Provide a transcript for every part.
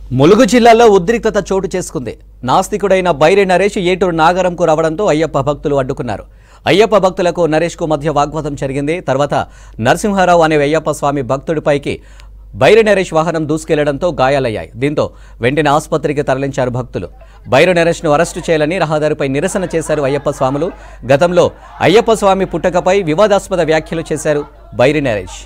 ములుగు జిల్లాలో ఉద్రిక్తత చోటు చేసుకుంది నాస్తికుడైన బైరి నరేష్ ఏటూరు నాగరంకు రావడంతో అయ్యప్ప భక్తులు అడ్డుకున్నారు అయ్యప్ప భక్తులకు నరేష్కు మధ్య వాగ్వాదం జరిగింది తర్వాత నరసింహారావు అనే అయ్యప్ప స్వామి భక్తుడిపైకి బైరి నరేష్ వాహనం దూసుకెళ్లడంతో గాయాలయ్యాయి దీంతో వెంటనే ఆసుపత్రికి తరలించారు భక్తులు బైరు నరేష్ను అరెస్టు చేయాలని రహదారిపై నిరసన చేశారు అయ్యప్ప స్వాములు గతంలో అయ్యప్ప స్వామి పుట్టకపై వివాదాస్పద వ్యాఖ్యలు చేశారు బైరి నరేష్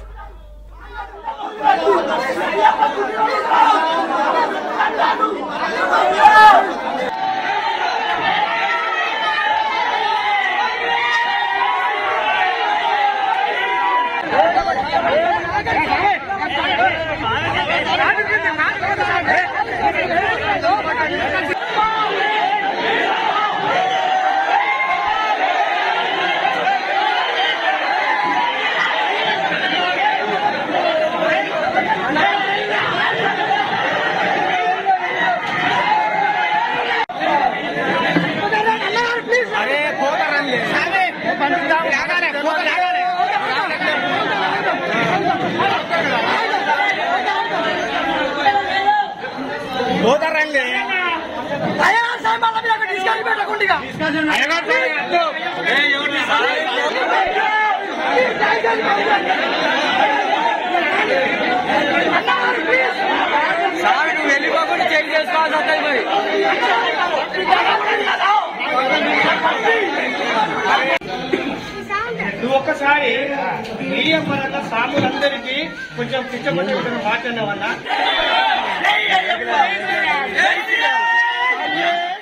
అరే పోతారండి లాగాలే పోత లాగాలే పోతారండి అయ్యగారు అద్దు. ఏ, ఎవరిని సార్ నువ్వు వెళ్ళిపోకుండా చెక్ చేసుకోవాల్సి వస్తుంది మరి నువ్వు ఒక్కసారి మీడియా పరంగా సాములందరికీ కొంచెం పిచ్చపట్టి మాట వల్ల